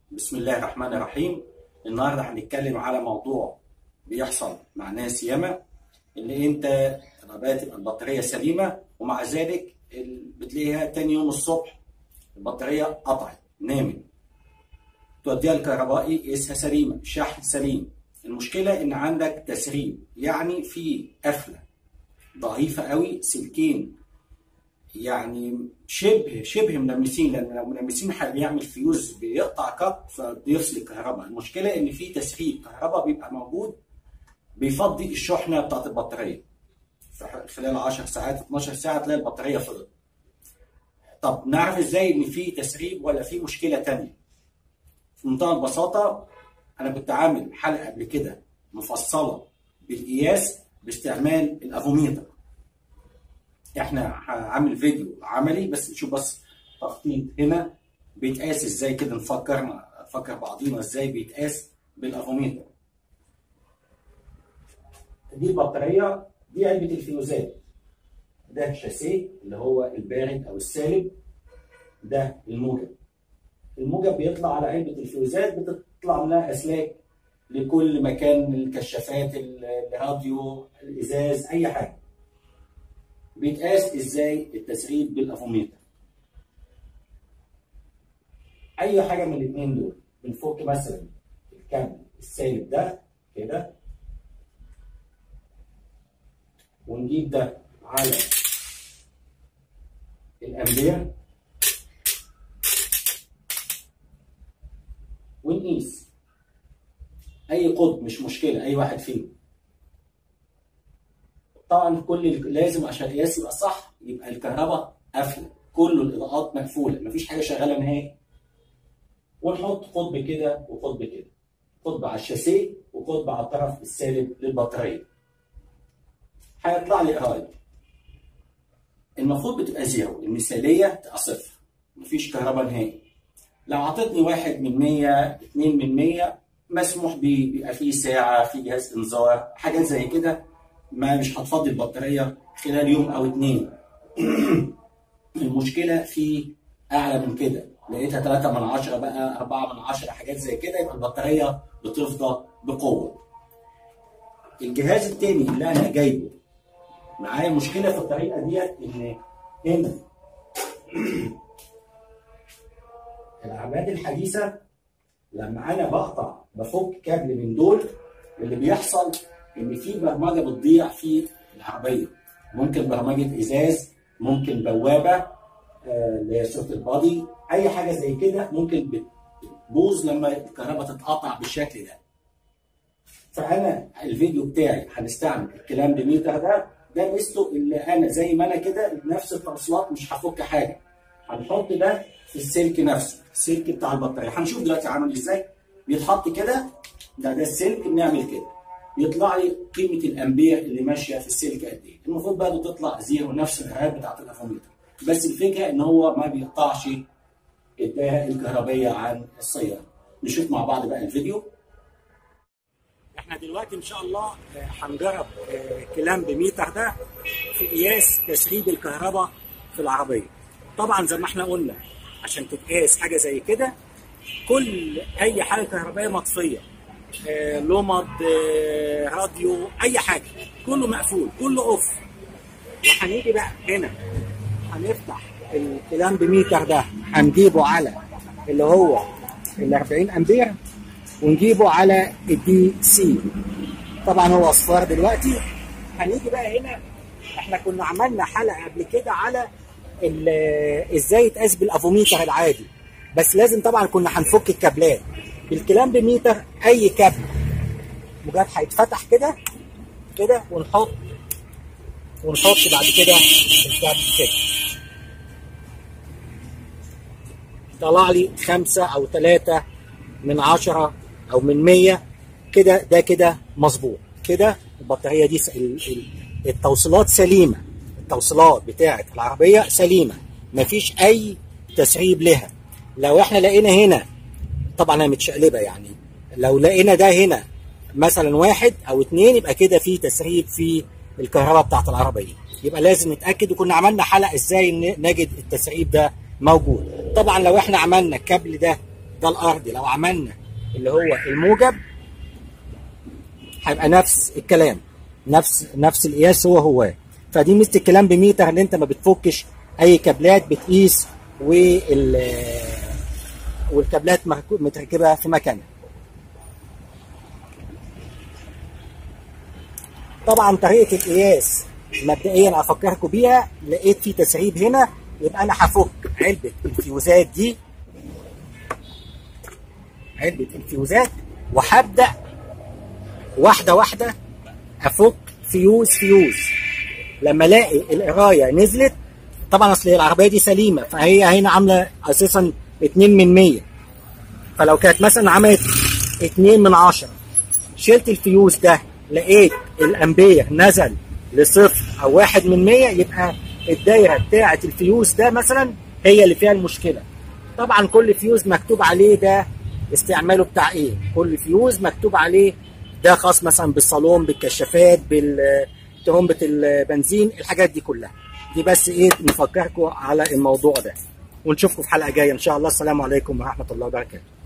بسم الله الرحمن الرحيم النهارده هنتكلم على موضوع بيحصل مع ناس ياما اللي انت طبيعه تبقى البطاريه سليمه ومع ذلك ال- بتلاقيها تاني يوم الصبح البطاريه قطعت نامت توديها الكهربائي يقيسها سليمه الشحن سليم المشكله ان عندك تسريب يعني في قفله ضعيفه قوي سلكين يعني شبه شبه ملمسين لان لو ملمسين بيعمل فيوز بيقطع كات فبيفصل الكهرباء المشكله ان في تسريب كهرباء بيبقى موجود بيفضي الشحنه بتاعت البطاريه في خلال 10 ساعات 12 ساعه تلاقي البطاريه فضت طب نعرف ازاي ان في تسريب ولا في مشكله تانية في منتهى البساطه انا كنت عامل حلقه قبل كده مفصله بالقياس باستعمال الافوميتر احنا هعمل فيديو عملي بس نشوف بس تخطيط هنا بيتقاس ازاي كده نفكر نفكر بعضينا ازاي بيتقاس بالافوميتر دي البطاريه دي علبه الفيوزات ده شاسيه اللي هو البارد او السالب ده الموجب الموجب بيطلع على علبه الفيوزات بتطلع لها اسلاك لكل مكان الكشافات الراديو الازاز اي حاجه بيتقاس ازاي التسريب بالافوميتر اي حاجه من الاثنين دول بنفك مثلا الكابل السالب ده كده ونجيب ده على الامبير ونقيس اي قطب مش مشكله اي واحد فيهم طبعا كل لازم عشان القياس يبقى صح يبقى الكهرباء قافله كله الاضاءات مقفوله مفيش حاجه شغاله نهائي ونحط قطب كده وقطب كده قطب على الشاسيه وقطب على الطرف السالب للبطاريه هيطلع لي قرايه المفروض بتبقى زيرو المثاليه تبقى صفر مفيش كهرباء نهائي لو عطتني واحد من 100 2 من 100 مسموح بيه بيبقى فيه ساعه في جهاز انذار حاجات زي كده ما مش هتفضي البطاريه خلال يوم او اتنين المشكله في اعلى من كده لقيتها 3 من 10 بقى 4 من 10 حاجات زي كده يبقى البطاريه بتفضى بقوه الجهاز التاني اللي انا جايبه معايا مشكله في الطريقه ديت ان هنا الاعمال الحديثه لما انا بقطع بفك كابل من دول اللي بيحصل ان في برمجه بتضيع في العربيه ممكن برمجه ازاز ممكن بوابه اللي هي صوت البادي اي حاجه زي كده ممكن بتبوظ لما الكهرباء تتقطع بالشكل ده فانا الفيديو بتاعي هنستعمل الكلام بميتر ده ده ميزته اللي انا زي ما انا كده نفس التوصيلات مش هفك حاجه هنحط ده في السلك نفسه السلك بتاع البطاريه هنشوف دلوقتي عامل ازاي بيتحط كده ده ده السلك بنعمل كده يطلع لي قيمه الامبير اللي ماشيه في السلك قد ايه المفروض بقى تطلع زيرو نفس القراءات بتاعت الافوميتر بس الفكره ان هو ما بيقطعش الدائره الكهربيه عن السياره نشوف مع بعض بقى الفيديو احنا دلوقتي ان شاء الله هنجرب كلام بميتر ده في قياس تسريب الكهرباء في العربيه طبعا زي ما احنا قلنا عشان تتقاس حاجه زي كده كل اي حاجه كهربائيه مطفيه آه، لمض آه، راديو اي حاجه كله مقفول كله اوف وهنيجي بقى هنا هنفتح الكلام بميتر ده هنجيبه على اللي هو ال 40 امبير ونجيبه على الدي سي طبعا هو اصفار دلوقتي هنيجي بقى هنا احنا كنا عملنا حلقه قبل كده على ازاي يتقاس بالافوميتر العادي بس لازم طبعا كنا هنفك الكابلات بالكلام بميتر اي كابل مجرد هيتفتح كده كده ونحط ونحط بعد كده الكابل كده طلع لي خمسة أو ثلاثة من عشرة أو من مية كده ده كده مظبوط كده البطارية دي التوصيلات سليمة التوصيلات بتاعة العربية سليمة مفيش أي تسريب لها لو احنا لقينا هنا طبعا هي متشقلبه يعني لو لقينا ده هنا مثلا واحد او اتنين يبقى كده في تسريب في الكهرباء بتاعت العربيه يبقى لازم نتاكد وكنا عملنا حلقه ازاي نجد التسريب ده موجود طبعا لو احنا عملنا الكابل ده ده الارضي لو عملنا اللي هو الموجب هيبقى نفس الكلام نفس نفس القياس هو هو فدي ميزه الكلام بميتر ان انت ما بتفكش اي كابلات بتقيس وال والكابلات متركبه في مكانها طبعا طريقه القياس مبدئيا افكركم بيها لقيت في تسريب هنا يبقى انا هفك علبه الفيوزات دي علبه الفيوزات وهبدا واحده واحده افك فيوز فيوز لما الاقي القرايه نزلت طبعا اصل العربيه دي سليمه فهي هنا عامله اساسا 2 من 100 فلو كانت مثلا عملت 2 من 10 شلت الفيوز ده لقيت الامبير نزل لصفر او واحد من 100 يبقى الدايره بتاعه الفيوز ده مثلا هي اللي فيها المشكله طبعا كل فيوز مكتوب عليه ده استعماله بتاع ايه كل فيوز مكتوب عليه ده خاص مثلا بالصالون بالكشافات بترمبه البنزين الحاجات دي كلها دي بس ايه نفكركم على الموضوع ده ونشوفكم في حلقه جايه ان شاء الله السلام عليكم ورحمه الله وبركاته